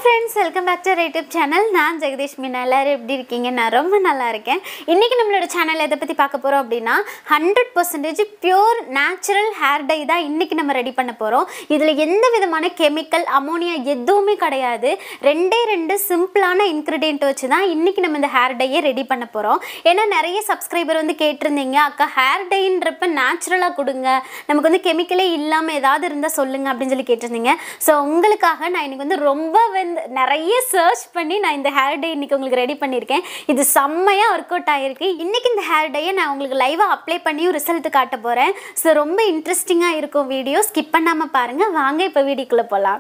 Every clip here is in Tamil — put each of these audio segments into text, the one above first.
friends welcome back to YouTube channel நான் ஜெகதீஷ் மீனா எல்லாரும் எப்படி இருக்கீங்க நான் ரொம்ப நல்லா இருக்கேன் இன்றைக்கி நம்மளோட சேனல் எதை பற்றி பார்க்க போகிறோம் அப்படின்னா hundred percentage pure natural hair dye தான் இன்றைக்கி நம்ம ரெடி பண்ண போகிறோம் இதில் எந்த விதமான கெமிக்கல் அமோனியா எதுவுமே கிடையாது ரெண்டே ரெண்டு சிம்பிளான இன்க்ரீடியன்ட் வச்சு தான் இன்றைக்கி நம்ம இந்த ஹேர் டையை ரெடி பண்ண போகிறோம் ஏன்னா நிறைய சப்ஸ்கிரைபர் வந்து கேட்டிருந்தீங்க அக்கா ஹேர் டைன்றப்ப நேச்சுரலாக கொடுங்க நமக்கு வந்து கெமிக்கலே இல்லாமல் ஏதாவது இருந்தால் சொல்லுங்க அப்படின்னு சொல்லி கேட்டிருந்தீங்க ஸோ உங்களுக்காக நான் இன்னைக்கு வந்து ரொம்ப வந்து நிறைய சர்ச் பண்ணி நான் இந்த ஹேர் டே இன்னைக்கு உங்களுக்கு ரெடி பண்ணியிருக்கேன் இது செம்மையாக ஒர்க் அவுட் ஆகிருக்கு இன்னைக்கு இந்த ஹேர் டையை நான் உங்களுக்கு லைவாக அப்ளை பண்ணியும் ரிசல்ட் காட்ட போகிறேன் ஸோ ரொம்ப இன்ட்ரெஸ்டிங்காக இருக்கும் வீடியோ ஸ்கிப் பண்ணாமல் பாருங்கள் வாங்க இப்போ வீடியோக்குள்ளே போகலாம்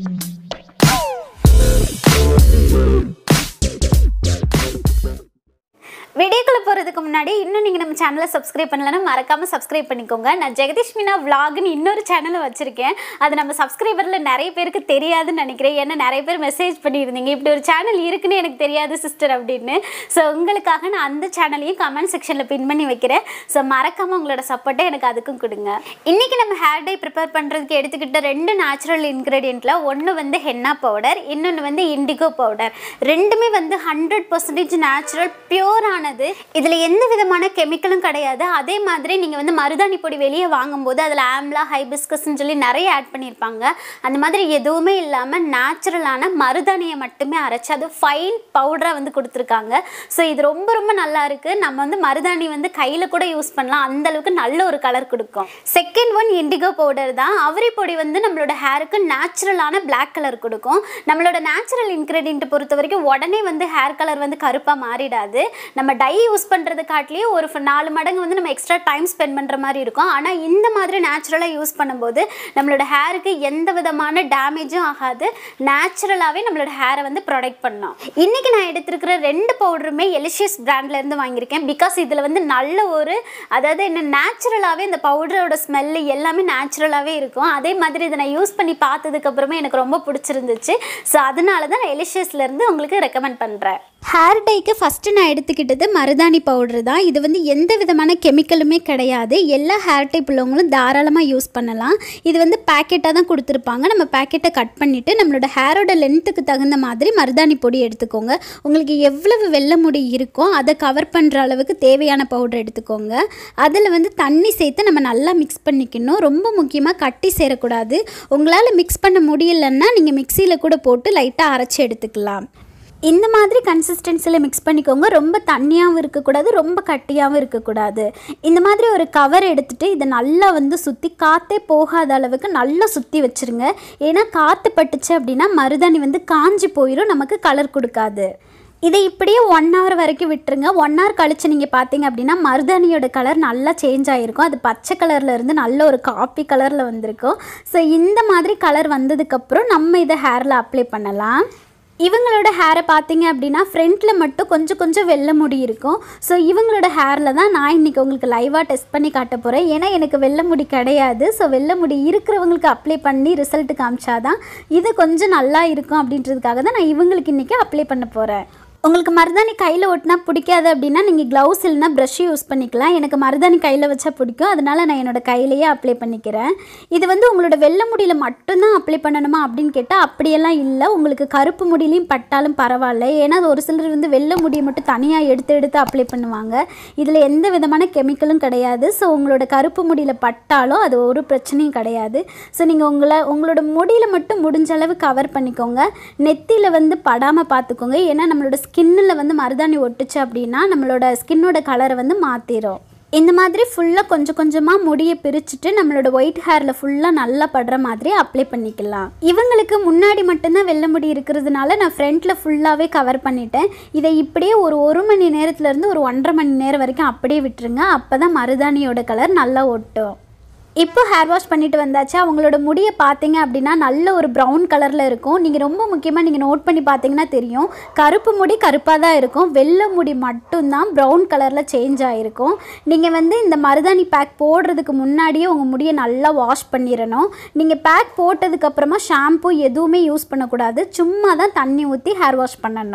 வீடியோக்குள்ளே போகிறதுக்கு முன்னாடி இன்னும் நீங்கள் நம்ம சேனலை சப்ஸ்கிரைப் பண்ணலன்னா மறக்காமல் சப்ஸ்கிரைப் பண்ணிக்கோங்க நான் ஜெகதீஷ் மீனா விலாக்னு இன்னொரு சேனலை வச்சுருக்கேன் அது நம்ம சப்ஸ்கிரைபரில் நிறைய பேருக்கு தெரியாதுன்னு நினைக்கிறேன் ஏன்னா நிறைய பேர் மெசேஜ் பண்ணியிருந்தீங்க இப்படி ஒரு சேனல் இருக்குன்னு எனக்கு தெரியாது சிஸ்டர் அப்படின்னு ஸோ உங்களுக்காக நான் அந்த சேனலையும் கமெண்ட் செக்ஷனில் பின் பண்ணி வைக்கிறேன் ஸோ மறக்காமல் உங்களோட சப்போர்ட்டை எனக்கு அதுக்கும் கொடுங்க இன்றைக்கி நம்ம ஹேர் டை ப்ரிப்பேர் பண்ணுறதுக்கு எடுத்துக்கிட்ட ரெண்டு நேச்சுரல் இன்க்ரீடியண்ட்டில் ஒன்று வந்து ஹென்னா பவுடர் இன்னொன்று வந்து இண்டிகோ பவுடர் ரெண்டுமே வந்து ஹண்ட்ரட் பர்சன்டேஜ் நேச்சுரல் பியூரானது இதில் எந்த விதமான கெமிக்கலும் கிடையாது அதே மாதிரி நீங்கள் வந்து மருதாணி பொடி வெளியே வாங்கும்போது அதில் ஆம்லா ஹைபிஸ்கஸ்ன்னு சொல்லி நிறைய ஆட் பண்ணியிருப்பாங்க அந்த மாதிரி எதுவுமே இல்லாமல் நேச்சுரலான மருதாணியை மட்டுமே அரைச்சி அது ஃபைன் பவுடராக வந்து கொடுத்துருக்காங்க ஸோ இது ரொம்ப ரொம்ப நல்லா இருக்குது நம்ம வந்து மருதாணி வந்து கையில் கூட யூஸ் பண்ணலாம் அந்த அளவுக்கு நல்ல ஒரு கலர் கொடுக்கும் செகண்ட் ஒன் இண்டிகோ பவுடர் தான் அவரி பொடி வந்து நம்மளோட ஹேருக்கு நேச்சுரலான பிளாக் கலர் கொடுக்கும் நம்மளோட நேச்சுரல் இன்க்ரீடியன்ட் பொறுத்த வரைக்கும் உடனே வந்து ஹேர் கலர் வந்து கருப்பாக மாறிடாது நம்ம டை யூஸ் பண்ணுறது காட்டிலேயே ஒரு ஃப- நாலு மடங்கு வந்து நம்ம எக்ஸ்ட்ரா டைம் ஸ்பெண்ட் பண்ணுற மாதிரி இருக்கும் ஆனால் இந்த மாதிரி நேச்சுரலாக யூஸ் பண்ணும்போது நம்மளோட ஹேருக்கு எந்த விதமான டேமேஜும் ஆகாது நேச்சுரலாகவே நம்மளோட ஹேரை வந்து ப்ரொடெக்ட் பண்ணோம் இன்றைக்கி நான் எடுத்திருக்கிற ரெண்டு பவுடருமே எலிஷியஸ் பிராண்ட்லேருந்து வாங்கியிருக்கேன் பிகாஸ் இதில் வந்து நல்ல ஒரு அதாவது என்ன நேச்சுரலாகவே இந்த பவுடரோட ஸ்மெல்லு எல்லாமே நேச்சுரலாகவே இருக்கும் அதே மாதிரி இதை நான் யூஸ் பண்ணி பார்த்ததுக்கப்புறமே எனக்கு ரொம்ப பிடிச்சிருந்துச்சு ஸோ அதனால தான் நான் எலிஷியஸ்லேருந்து உங்களுக்கு ரெக்கமெண்ட் பண்ணுறேன் ஹேர் டைக்கு ஃபஸ்ட்டு நான் எடுத்துக்கிட்டது மருதாணி பவுடர் தான் இது வந்து எந்த விதமான கெமிக்கலுமே கிடையாது எல்லா ஹேர் டைப் உள்ளவங்களும் தாராளமாக யூஸ் பண்ணலாம் இது வந்து பேக்கெட்டாக தான் கொடுத்துருப்பாங்க நம்ம பேக்கெட்டை கட் பண்ணிவிட்டு நம்மளோட ஹேரோட லென்த்துக்கு தகுந்த மாதிரி மருதாணி பொடி எடுத்துக்கோங்க உங்களுக்கு எவ்வளவு வெள்ளை முடி இருக்கோ அதை கவர் பண்ணுற அளவுக்கு தேவையான பவுடர் எடுத்துக்கோங்க அதில் வந்து தண்ணி சேர்த்து நம்ம நல்லா மிக்ஸ் பண்ணிக்கணும் ரொம்ப முக்கியமாக கட்டி சேரக்கூடாது உங்களால் மிக்ஸ் பண்ண முடியலன்னா நீங்கள் மிக்சியில் கூட போட்டு லைட்டாக அரைச்சி எடுத்துக்கலாம் இந்த மாதிரி கன்சிஸ்டன்சியில் மிக்ஸ் பண்ணிக்கோங்க ரொம்ப தண்ணியாகவும் இருக்கக்கூடாது ரொம்ப கட்டியாகவும் இருக்கக்கூடாது இந்த மாதிரி ஒரு கவர் எடுத்துகிட்டு இதை நல்லா வந்து சுற்றி காற்றே போகாத அளவுக்கு நல்லா சுற்றி வச்சுருங்க ஏன்னா காற்று பட்டுச்சு அப்படின்னா மருதாணி வந்து காஞ்சி போயிடும் நமக்கு கலர் கொடுக்காது இதை இப்படியே ஒன் ஹவர் வரைக்கும் விட்டுருங்க ஒன் ஹவர் கழிச்சு நீங்கள் பார்த்தீங்க அப்படின்னா மருதாணியோட கலர் நல்லா சேஞ்ச் ஆகிருக்கும் அது பச்சை கலரில் இருந்து நல்ல ஒரு காப்பி கலரில் வந்திருக்கும் ஸோ இந்த மாதிரி கலர் வந்ததுக்கப்புறம் நம்ம இதை ஹேரில் அப்ளை பண்ணலாம் இவங்களோட ஹேரை பார்த்தீங்க அப்படின்னா ஃப்ரண்ட்டில் மட்டும் கொஞ்சம் கொஞ்சம் வெள்ளை முடி இருக்கும் ஸோ இவங்களோட ஹேரில் தான் நான் இன்றைக்கி உங்களுக்கு லைவாக டெஸ்ட் பண்ணி காட்ட போகிறேன் ஏன்னா எனக்கு வெள்ளை முடி கிடையாது ஸோ வெள்ளை முடி இருக்கிறவங்களுக்கு அப்ளை பண்ணி ரிசல்ட் காமிச்சாதான் இது கொஞ்சம் நல்லா இருக்கும் அப்படின்றதுக்காக தான் நான் இவங்களுக்கு இன்றைக்கி அப்ளை பண்ண போகிறேன் உங்களுக்கு மருதாணி கையில் ஒட்டினா பிடிக்காது அப்படின்னா நீங்கள் க்ளவுஸ் இல்லைனா ப்ரஷ் யூஸ் பண்ணிக்கலாம் எனக்கு மருதாணி கையில் வச்சா பிடிக்கும் அதனால நான் என்னோட கையிலேயே அப்ளை பண்ணிக்கிறேன் இது வந்து உங்களோட வெள்ளை முடியில் மட்டும்தான் அப்ளை பண்ணணுமா அப்படின்னு கேட்டால் அப்படியெல்லாம் இல்லை உங்களுக்கு கருப்பு முடியிலையும் பட்டாலும் பரவாயில்ல ஏன்னா அது ஒரு சிலர் வந்து வெள்ளை முடியை மட்டும் தனியாக எடுத்து எடுத்து அப்ளை பண்ணுவாங்க இதில் எந்த விதமான கெமிக்கலும் கிடையாது ஸோ உங்களோட கருப்பு முடியில் பட்டாலும் அது ஒரு பிரச்சனையும் கிடையாது ஸோ நீங்கள் உங்களை உங்களோட முடியில் மட்டும் முடிஞ்ச அளவு கவர் பண்ணிக்கோங்க நெத்தியில் வந்து படாமல் பார்த்துக்கோங்க ஏன்னா நம்மளோட ஸ்கின்னில் வந்து மருதாணி ஒட்டுச்சு அப்படின்னா நம்மளோட ஸ்கின்னோட கலரை வந்து மாற்றிடும் இந்த மாதிரி ஃபுல்லாக கொஞ்சம் கொஞ்சமாக முடியை பிரிச்சுட்டு நம்மளோட ஒயிட் ஹேரில் ஃபுல்லாக நல்லா படுற மாதிரி அப்ளை பண்ணிக்கலாம் இவங்களுக்கு முன்னாடி மட்டும்தான் வெள்ளை முடி இருக்கிறதுனால நான் ஃப்ரண்ட்டில் ஃபுல்லாகவே கவர் பண்ணிட்டேன் இதை இப்படியே ஒரு ஒரு மணி நேரத்துலேருந்து ஒரு ஒன்றரை மணி நேரம் வரைக்கும் அப்படியே விட்டுருங்க அப்போ தான் மருதாணியோட கலர் நல்லா ஒட்டும் இப்போ ஹேர் வாஷ் பண்ணிட்டு வந்தாச்சு அவங்களோட முடியை பார்த்தீங்க அப்படின்னா நல்ல ஒரு ப்ரௌன் கலரில் இருக்கும் நீங்கள் ரொம்ப முக்கியமாக நீங்கள் நோட் பண்ணி பார்த்தீங்கன்னா தெரியும் கருப்பு முடி கருப்பாக தான் இருக்கும் வெள்ளை முடி மட்டும்தான் ப்ரௌன் கலரில் சேஞ்ச் ஆகிருக்கும் நீங்கள் வந்து இந்த மருதாணி பேக் போடுறதுக்கு முன்னாடியே உங்கள் முடியை நல்லா வாஷ் பண்ணிடணும் நீங்கள் பேக் போட்டதுக்கப்புறமா ஷாம்பு எதுவுமே யூஸ் பண்ணக்கூடாது சும்மா தான் தண்ணி ஊற்றி ஹேர் வாஷ் பண்ணணும்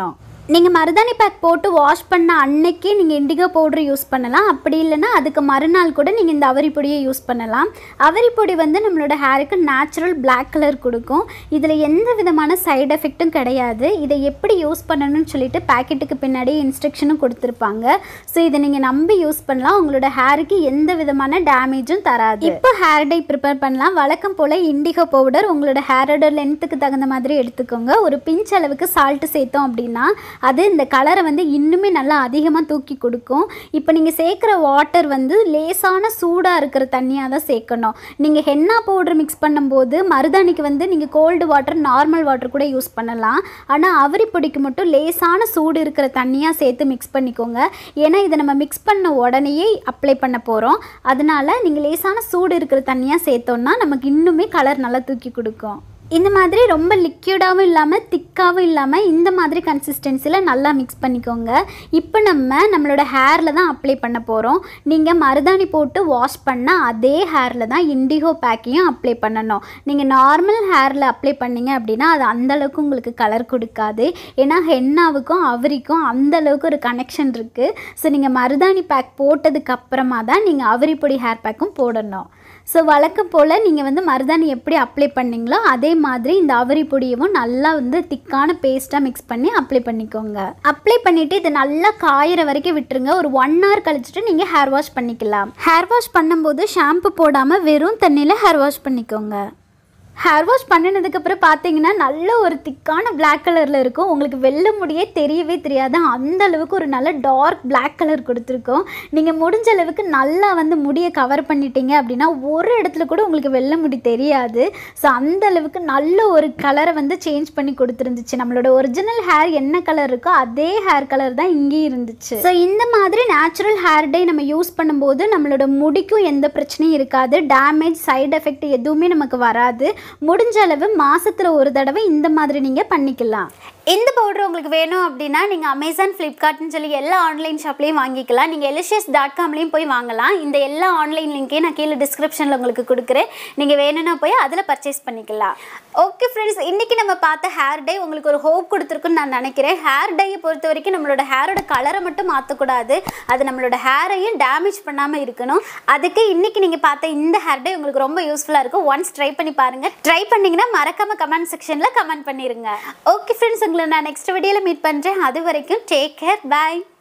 நீங்கள் மருதாணி பேக் போட்டு வாஷ் பண்ண அன்னைக்கே நீங்கள் இண்டிகோ பவுடர் யூஸ் பண்ணலாம் அப்படி இல்லைன்னா அதுக்கு மறுநாள் கூட நீங்கள் இந்த அவரி பொடியை யூஸ் பண்ணலாம் அவரி பொடி வந்து நம்மளோட ஹேருக்கு நேச்சுரல் Black கலர் கொடுக்கும் இதில் எந்த விதமான சைடு எஃபெக்ட்டும் கிடையாது இதை எப்படி யூஸ் பண்ணணும்னு சொல்லிட்டு பேக்கெட்டுக்கு பின்னாடி இன்ஸ்ட்ரக்ஷனும் கொடுத்துருப்பாங்க ஸோ இதை நீங்கள் நம்பி யூஸ் பண்ணலாம் உங்களோட ஹேருக்கு எந்த விதமான டேமேஜும் தராது இப்போ ஹேர் டை ப்ரிப்பேர் பண்ணலாம் வழக்கம் போல் இண்டிகோ பவுடர் உங்களோட ஹேரோட லென்த்துக்கு தகுந்த மாதிரி எடுத்துக்கோங்க ஒரு பிஞ்ச் அளவுக்கு சால்ட்டு சேர்த்தோம் அப்படின்னா அது இந்த கலரை வந்து இன்னுமே நல்லா அதிகமாக தூக்கி கொடுக்கும் இப்போ நீங்கள் சேர்க்குற வாட்டர் வந்து லேசான சூடாக இருக்கிற தண்ணியாக தான் சேர்க்கணும் நீங்கள் ஹென்னா பவுடர் மிக்ஸ் பண்ணும்போது மருதாணிக்கு வந்து நீங்கள் கோல்டு வாட்டர் நார்மல் வாட்டர் கூட யூஸ் பண்ணலாம் ஆனால் அவரி பொடிக்கு மட்டும் லேசான சூடு இருக்கிற தண்ணியாக சேர்த்து மிக்ஸ் பண்ணிக்கோங்க ஏன்னா இதை நம்ம மிக்ஸ் பண்ண உடனேயே அப்ளை பண்ண போகிறோம் அதனால நீங்கள் லேசான சூடு இருக்கிற தண்ணியாக சேர்த்தோன்னா நமக்கு இன்னுமே கலர் நல்லா தூக்கி கொடுக்கும் இந்த மாதிரி ரொம்ப லிக்யூடாகவும் இல்லாமல் திக்காகவும் இல்லாமல் இந்த மாதிரி கன்சிஸ்டன்சியில் நல்லா மிக்ஸ் பண்ணிக்கோங்க இப்போ நம்ம நம்மளோட ஹேரில் தான் அப்ளை பண்ண போகிறோம் நீங்கள் மருதாணி போட்டு வாஷ் பண்ண அதே ஹேரில் தான் இண்டிகோ பேக்கையும் அப்ளை பண்ணணும் நீங்கள் நார்மல் ஹேரில் அப்ளை பண்ணீங்க அப்படின்னா அது அந்தளவுக்கு உங்களுக்கு கலர் கொடுக்காது ஏன்னா ஹென்னாவுக்கும் அவரிக்கும் அந்தளவுக்கு ஒரு கனெக்ஷன் இருக்குது ஸோ நீங்கள் மருதாணி பேக் போட்டதுக்கு அப்புறமா தான் நீங்கள் அவரி பொடி ஹேர் பேக்கும் போடணும் ஸோ வழக்கம் போல் நீங்கள் வந்து மருதாணி எப்படி அப்ளை பண்ணீங்களோ அதே மாதிரி இந்த அவரி பொடியவும் நல்லா வந்து திக்கான பேஸ்ட்டாக மிக்ஸ் பண்ணி அப்ளை பண்ணிக்கோங்க அப்ளை பண்ணிவிட்டு இது நல்லா காயிற வரைக்கும் விட்டுருங்க ஒரு ஒன் ஹவர் கழிச்சிட்டு நீங்கள் ஹேர் வாஷ் பண்ணிக்கலாம் ஹேர் வாஷ் பண்ணும்போது ஷாம்பு போடாமல் வெறும் தண்ணியில் ஹேர் வாஷ் பண்ணிக்கோங்க ஹேர் வாஷ் பண்ணினதுக்கப்புறம் பார்த்தீங்கன்னா நல்ல ஒரு திக்கான Black கலரில் இருக்கும் உங்களுக்கு வெள்ளை முடியே தெரியவே தெரியாது அந்த அளவுக்கு ஒரு நல்ல டார்க் Black கலர் கொடுத்துருக்கோம் நீங்கள் முடிஞ்ச அளவுக்கு நல்லா வந்து முடியை கவர் பண்ணிட்டீங்க அப்படின்னா ஒரு இடத்துல கூட உங்களுக்கு வெள்ளை முடி தெரியாது ஸோ அந்த அளவுக்கு நல்ல ஒரு கலரை வந்து சேஞ்ச் பண்ணி கொடுத்துருந்துச்சு நம்மளோட ஒரிஜினல் ஹேர் என்ன கலர் இருக்கோ அதே ஹேர் கலர் தான் இங்கேயும் இருந்துச்சு ஸோ இந்த மாதிரி நேச்சுரல் ஹேர் டை நம்ம யூஸ் பண்ணும்போது நம்மளோட முடிக்கும் எந்த பிரச்சனையும் இருக்காது டேமேஜ் சைடு எஃபெக்ட் எதுவுமே நமக்கு வராது முடிஞ்ச அளவு மாசத்துல ஒரு தடவை இந்த மாதிரி நீங்கள் பண்ணிக்கலாம் இந்த பவுடர் உங்களுக்கு வேணும் அப்படின்னா நீங்கள் அமேசான் ஃப்ளிப்கார்ட்னு சொல்லி எல்லா ஆன்லைன் ஷாப்லேயும் வாங்கிக்கலாம் நீங்கள் எலிஷியஸ் டாட் காம்லேயும் போய் வாங்கலாம் இந்த எல்லா ஆன்லைன் லிங்க்கையும் நான் கீழே டிஸ்கிரிப்ஷனில் உங்களுக்கு கொடுக்குறேன் நீங்கள் வேணும்னா போய் அதில் பர்ச்சேஸ் பண்ணிக்கலாம் ஓகே ஃப்ரெண்ட்ஸ் இன்றைக்கி நம்ம பார்த்த ஹேர் டை உங்களுக்கு ஒரு ஹோப் கொடுத்துருக்குன்னு நான் நினைக்கிறேன் ஹேர் டையை பொறுத்த வரைக்கும் நம்மளோட ஹேரோட கலரை மட்டும் மாற்றக்கூடாது அது நம்மளோட ஹேரையும் டேமேஜ் பண்ணாமல் இருக்கணும் அதுக்கு இன்றைக்கி நீங்கள் பார்த்த இந்த ஹேர் டை உங்களுக்கு ரொம்ப யூஸ்ஃபுல்லாக இருக்கும் ஒன்ஸ் ட்ரை பண்ணி பாருங்கள் ட்ரை பண்ணிங்கன்னா மறக்காமல் கமெண்ட் செக்ஷனில் கமெண்ட் பண்ணிடுங்க ஓகே ஃப்ரெண்ட்ஸ் உங்களை நான் நெக்ஸ்ட் வீடியோவில் மீட் பண்ணுறேன் அது வரைக்கும் டேக் கேர் பை